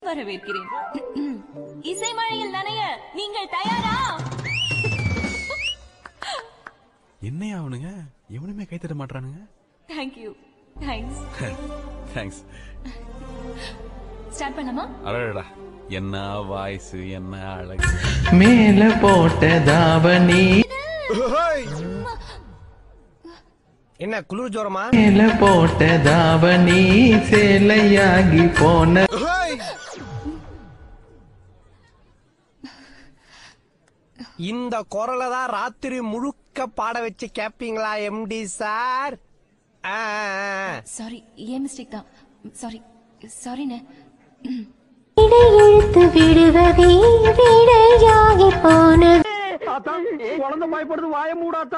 வரவேற்கிறேன் இசை மழையில் நனைய நீங்கள் தயாரா என்னையா அவனுங்க எவனுமே கை தட்ட மாட்டானுங்க தேங்க்யூ தேங்க்ஸ் தேங்க்ஸ் ஸ்டார்ட் பண்ணலாமா அடடா என்ன வாய்ஸ் என்ன அழகு மேல போட்ட தாவணி என்ன குளிர் ஜோரமா மேல போட்ட தாவணி சேலையாகி போன இந்த குரலை தான் ராத்திரி முழுக்க பாட வச்சு கேப்பீங்களா எம்டி சார் ஆ, ஆ, ஆ. சாரி ஏன் மிஸ்டேக் தான் சாரி சாரிண்ணே இடையெழுத்து விடுவதே விடையாகி போனது குழந்தை பயப்படுது வாய மூடாத்தா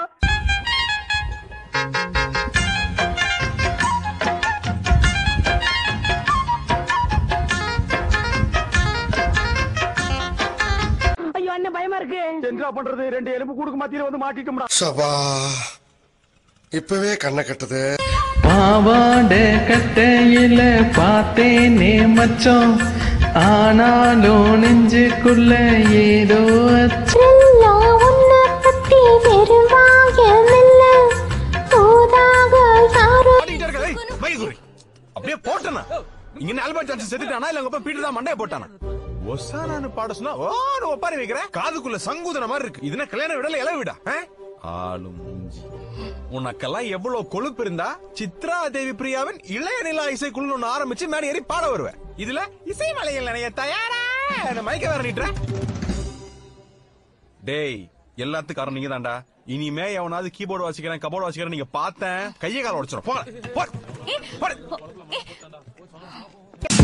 ஐயோ என்ன பயமா இருக்கு என்ன பண்றது ரெண்டு எலும்பு கூடுக்கு மத்தியில வந்து மாட்டிட்டோம்டா சபா இப்பவே கண்ணை கட்டுது பாவாட கட்டையில பார்த்தேனே மச்சம் ஆனாலும் நெஞ்சுக்குள்ள ஏதோ அச்சம். எல்லாம் உன்னை பத்தி வெறும் வாயமில்ல போதாக யாரோ அப்படியே போட்டனா இங்க ஆல்பர்ட் ஜான்சன் செத்துட்டானா இல்ல உங்க அப்பா பீட்டர் தான் மண்டைய போட்டானா ஒசானான்னு பாட சொன்னா ஓன்னு ஒப்பாரி வைக்கிறேன் காதுக்குள்ள சங்குதன மாதிரி இருக்கு இதுனா கல்யாண விடல இலை விடா ஆளு மூஞ்சி உனக்கெல்லாம் எவ்வளவு கொழுப்பு இருந்தா சித்ரா தேவி பிரியாவின் இளைய நிலா இசைக்குழு ஒண்ணு ஆரம்பிச்சு மேலே ஏறி பாட வருவேன் இதுல இசை மலையில் நினைய தயாரா என்ன மயக்க வேற நீட்டுற டேய் எல்லாத்துக்கும் காரணம் நீங்க தான்டா இனிமே எவனாவது கீபோர்டு வாசிக்கிறேன் கபோர்டு வாசிக்கிறேன் நீங்க பார்த்தேன் கையை கால உடைச்சிடும் போங்க போ. போடு.